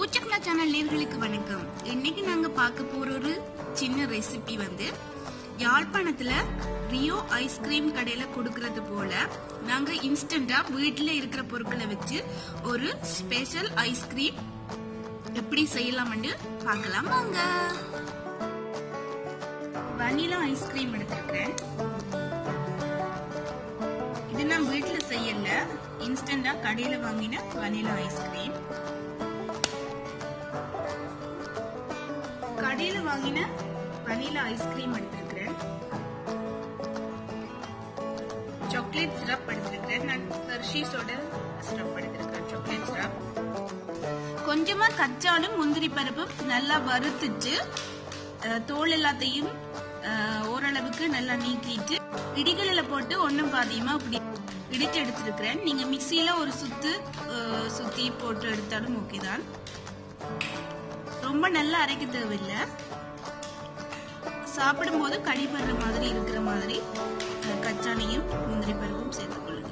பூச்சக்லா channel நேர்களுக்கு வணக்கம் இன்னைக்கு நாங்க பார்க்க போற ஒரு சின்ன ரெசிபி வந்து யாழ்ப்பாணத்துல ரியோ ஐஸ்கிரீம் கடையில கொடுக்கறது போல நாங்க இன்ஸ்டன்டா வீட்டுல இருக்கிற பொருட்களை வச்சு ஒரு ஸ்பெஷல் ஐஸ்கிரீம் எப்படி செய்யலாம்னு பார்க்கலாம் வாங்க வனிலா ஐஸ்கிரீம் எடுத்திருக்கிறேன் இது நான் வீட்டுல செய்யல இன்ஸ்டன்டா கடையில வாங்கின வனிலா ஐஸ்கிரீம் கடையில வாங்கின வனிலா ஐஸ்கிரீம் எடுத்திருக்கிறேன் சாக்லேட் சிரப் எடுத்திருக்கிறேன் நான் ஹெர்ஷீஸோட சிரப் எடுத்திருக்கிறேன் சாக்லேட் சிரப் கொஞ்சமா கச்சாலும் முந்திரி பருப்பும் நல்லா வறுத்துட்டு அஹ், தோல் எல்லாத்தையும் அஹ், ஓரளவுக்கு நல்லா நீக்கிட்டு இடிகளில் போட்டு ஒன்றும் பாதியமா இப்படி இடிச்சு எடுத்திருக்கிறேன் நீங்க மிக்சியில ஒரு சுத்து அஹ், சுத்தி போட்டு எடுத்தாலும் ஓகே தான் ரொம்ப நல்லா அரைக்க தேவையில்லை சாப்பிடும்போது கடிபடுற மாதிரி இருக்கிற மாதிரி அஹ், கச்சானையும் முந்திரி பருப்பும் சேர்த்துக் கொள்ளுங்க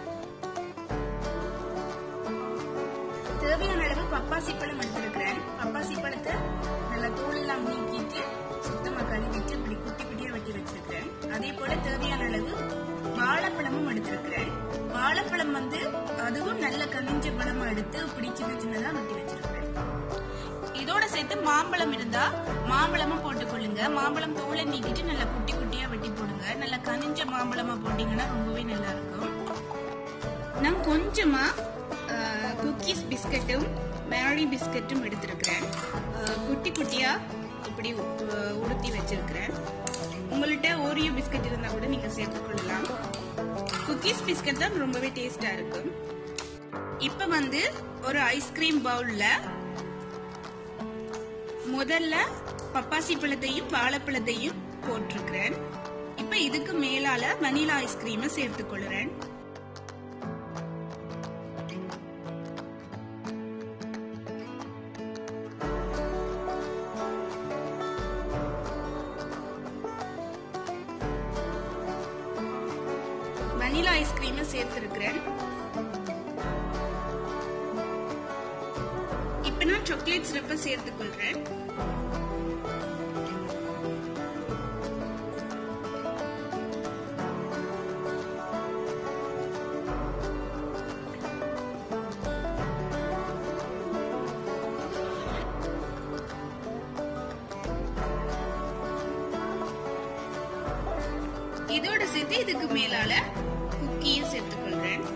தேவையான அளவு பப்பாசி பழம் எடுத்திருக்கிறேன் பப்பாசி பழத்தை நல்லா தோல் எல்லாம் நீக்கிட்டு சுத்தமா கழுவிட்டு இப்படி குட்டி குட்டியா வெட்டி வச்சிருக்கிறேன் அதே போல தேவையான அளவு வாழைப்பழமும் எடுத்திருக்கிறேன் வாழைப்பழம் வந்து அதுவும் நல்ல கனிஞ்ச பழமா எடுத்து இப்படி சின்ன சின்னதா வெட்டி வச்சிருக்கிறேன் இதோட சேர்த்து மாம்பழம் இருந்தா மாம்பழமும் போட்டுக்கொள்ளுங்க மாம்பழம் தோலை நீக்கிட்டு நல்லா குட்டி குட்டியா வெட்டி போடுங்க நல்லா கனிஞ்ச மாம்பழமா போட்டீங்கன்னா ரொம்பவே நல்லா இருக்கும் நான் கொஞ்சமா குக்கீஸ் பிஸ்கட்டும் மேரி பிஸ்கட்டும் எடுத்திருக்கிறேன் அஹ், குட்டி குட்டியா இப்படி அஹ், உடுத்தி வச்சிருக்கிறேன் உங்கள்கிட்ட ஓரியோ பிஸ்கட் இருந்தா கூட நீங்க சேர்த்துக்கொள்ளலாம் குக்கீஸ் பிஸ்கட் தான் ரொம்பவே டேஸ்டா இருக்கும் இப்ப வந்து ஒரு ஐஸ்கிரீம் பவுல்ல முதல்ல பப்பாசி பழத்தையும் வாழைப்பழத்தையும் போட்டிருக்கிறேன் இப்ப இதுக்கு மேலால வனிலா ஐஸ்கிரீமை சேர்த்துக் கொள்றேன் வனிலா ஐஸ்கிரீமை சேர்த்திருக்கிறேன் இப்ப நான் சாக்லேட் சிரப்பை சேர்த்துக் கொள்றேன் இதோட சேர்த்து இதுக்கு மேலால குக்கியும் சேர்த்துக் கொள்றேன்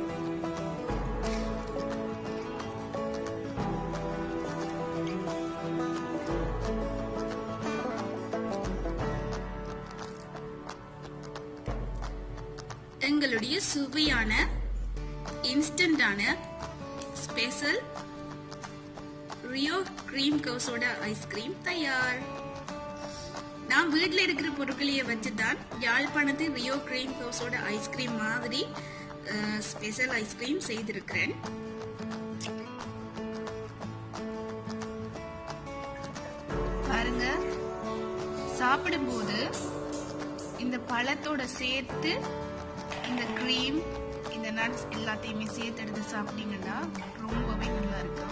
எங்களுடைய சுவையான இன்ஸ்டன்டான ஸ்பெஷல் ரியோ கிரீம் கவுஸோட ஐஸ்கிரீம் தயார் நான் வீட்ல இருக்கிற பொருட்களையே வச்சுதான் யாழ்ப்பாணத்து ரியோ கிரீம் ஹவுஸோட ஐஸ்கிரீம் மாதிரி ஸ்பெஷல் ஐஸ்கிரீம் செய்திருக்கிறேன் பாருங்க சாப்பிடும்போது இந்த பழத்தோட சேர்த்து இந்த கிரீம் இந்த நட்ஸ் எல்லாத்தையுமே சேர்த்து எடுத்து சாப்பிட்டீங்கன்னா ரொம்பவே நல்லா இருக்கும்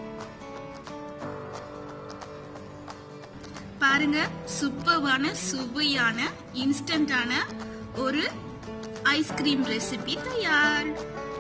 பாருங்க சூப்பர்வான சுவையான இன்ஸ்டன்டான ஒரு ஐஸ்கிரீம் ரெசிபி தயார்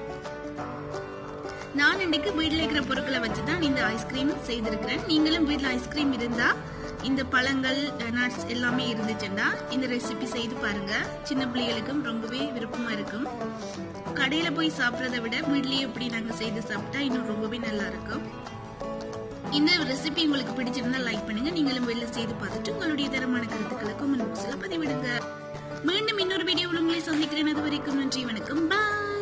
நான் இன்னைக்கு வீட்டில் இருக்கிற பொருட்களை வச்சு தான் இந்த ஐஸ்கிரீம் செய்திருக்கிறேன் நீங்களும் வீட்டில் ஐஸ்கிரீம் இருந்தா இந்த பழங்கள் நட்ஸ் எல்லாமே இருந்துச்சுன்னா இந்த ரெசிபி செய்து பாருங்க சின்ன பிள்ளைகளுக்கும் ரொம்பவே விருப்பமா இருக்கும் கடையில போய் சாப்பிட்றத விட வீட்லயே இப்படி நாங்க செய்து சாப்பிட்டா இன்னும் ரொம்பவே நல்லா இருக்கும் இந்த ரெசிபி உங்களுக்கு பிடிச்சிருந்தா லைக் பண்ணுங்க நீங்களும் வெளில செய்து பார்த்துட்டு உங்களுடைய தரமான கருத்துக்களை கமெண்ட் பாக்ஸ்ல பதிவிடுங்க மீண்டும் இன்னொரு வீடியோவில் உங்களை சந்திக்கிறேன் அது வரைக்கும் நன்றி வணக்கம் பாய்